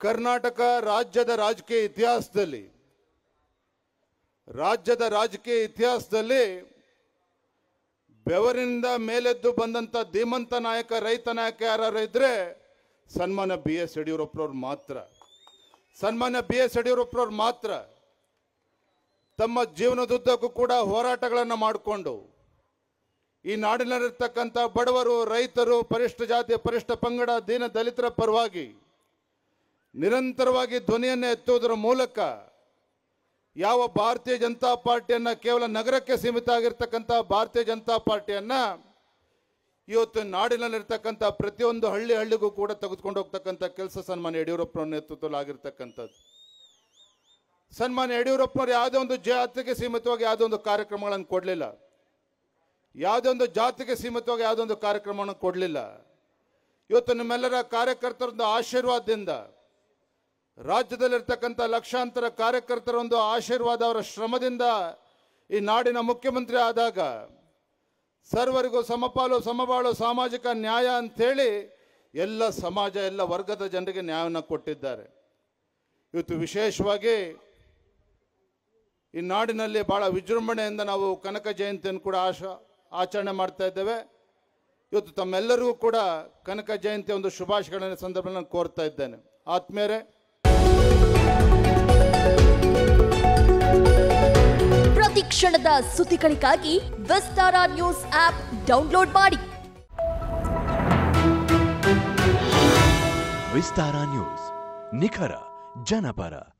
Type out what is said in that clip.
ಕರ್ನಾಟಕ ರಾಜ್ಯದ ರಾಜಕೀಯ ಇತಿಹಾಸದಲ್ಲಿ ರಾಜ್ಯದ ರಾಜಕೀಯ ಇತಿಹಾಸದಲ್ಲಿ ಬೆವರಿನಿಂದ ಮೇಲೆದ್ದು ಬಂದಂತ ಧೀಮಂತ ನಾಯಕ ರೈತ ನಾಯಕ ಯಾರು ಇದ್ರೆ ಸನ್ಮಾನ್ಯ ಬಿ ಎಸ್ ಯಡಿಯೂರಪ್ಪರವ್ರು ಮಾತ್ರ ಸನ್ಮಾನ್ಯ ಬಿ ಎಸ್ ಯಡಿಯೂರಪ್ಪರವ್ರು ಮಾತ್ರ ತಮ್ಮ ಜೀವನದುದ್ದಕ್ಕೂ ಕೂಡ ಹೋರಾಟಗಳನ್ನು ಮಾಡಿಕೊಂಡು ಈ ನಾಡಿನಲ್ಲಿರ್ತಕ್ಕಂಥ ಬಡವರು ರೈತರು ಪರಿಷ್ಠ ಜಾತಿ ಪರಿಷ್ಠ ಪಂಗಡ ದೀನ ದಲಿತರ ಪರವಾಗಿ ನಿರಂತರವಾಗಿ ಧ್ವನಿಯನ್ನು ಎತ್ತುವುದರ ಮೂಲಕ ಯಾವ ಭಾರತೀಯ ಜನತಾ ಪಾರ್ಟಿಯನ್ನ ಕೇವಲ ನಗರಕ್ಕೆ ಸೀಮಿತ ಆಗಿರ್ತಕ್ಕಂಥ ಭಾರತೀಯ ಜನತಾ ಪಾರ್ಟಿಯನ್ನ ಇವತ್ತು ನಾಡಿನಲ್ಲಿರ್ತಕ್ಕಂಥ ಪ್ರತಿಯೊಂದು ಹಳ್ಳಿ ಹಳ್ಳಿಗೂ ಕೂಡ ತೆಗೆದುಕೊಂಡು ಹೋಗ್ತಕ್ಕಂಥ ಕೆಲಸ ಸನ್ಮಾನ್ಯ ಯಡಿಯೂರಪ್ಪನ ನೇತೃತ್ವದಲ್ಲಿ ಆಗಿರ್ತಕ್ಕಂಥದ್ದು ಸನ್ಮಾನ್ಯ ಯಡಿಯೂರಪ್ಪನವರು ಯಾವುದೇ ಒಂದು ಜಾತಿಗೆ ಸೀಮಿತವಾಗಿ ಯಾವುದೇ ಒಂದು ಕಾರ್ಯಕ್ರಮಗಳನ್ನು ಕೊಡಲಿಲ್ಲ ಯಾವುದೇ ಒಂದು ಜಾತಿಗೆ ಸೀಮಿತವಾಗಿ ಯಾವುದೇ ಒಂದು ಕಾರ್ಯಕ್ರಮವನ್ನು ಕೊಡಲಿಲ್ಲ ಇವತ್ತು ನಿಮ್ಮೆಲ್ಲರ ಕಾರ್ಯಕರ್ತರ ಆಶೀರ್ವಾದದಿಂದ ರಾಜ್ಯದಲ್ಲಿರ್ತಕ್ಕಂಥ ಲಕ್ಷಾಂತರ ಕಾರ್ಯಕರ್ತರ ಒಂದು ಆಶೀರ್ವಾದ ಅವರ ಶ್ರಮದಿಂದ ಈ ನಾಡಿನ ಮುಖ್ಯಮಂತ್ರಿ ಆದಾಗ ಸರ್ವರಿಗೂ ಸಮಪಾಲು ಸಮಬಾಳು ಸಾಮಾಜಿಕ ನ್ಯಾಯ ಅಂಥೇಳಿ ಎಲ್ಲ ಸಮಾಜ ಎಲ್ಲ ವರ್ಗದ ಜನರಿಗೆ ನ್ಯಾಯವನ್ನು ಕೊಟ್ಟಿದ್ದಾರೆ ಇವತ್ತು ವಿಶೇಷವಾಗಿ ಈ ನಾಡಿನಲ್ಲಿ ಬಹಳ ವಿಜೃಂಭಣೆಯಿಂದ ನಾವು ಕನಕ ಜಯಂತಿಯನ್ನು ಕೂಡ ಆಶ ಆಚರಣೆ ಮಾಡ್ತಾ ಇದ್ದೇವೆ ಇವತ್ತು ತಮ್ಮೆಲ್ಲರಿಗೂ ಕೂಡ ಕನಕ ಜಯಂತಿ ಒಂದು ಶುಭಾಶಯಗಳನ್ನು ಸಂದರ್ಭದಲ್ಲಿ ನಾನು ಕೋರ್ತಾ ಇದ್ದೇನೆ ಆತ್ಮೇರೆ ಪ್ರತಿ ಕ್ಷಣದ ಸುದ್ದಿಗಳಿಗಾಗಿ ವಿಸ್ತಾರ ನ್ಯೂಸ್ ಆಪ್ ಡೌನ್ಲೋಡ್ ಮಾಡಿ ವಿಸ್ತಾರ ನ್ಯೂಸ್ ನಿಖರ ಜನಪರ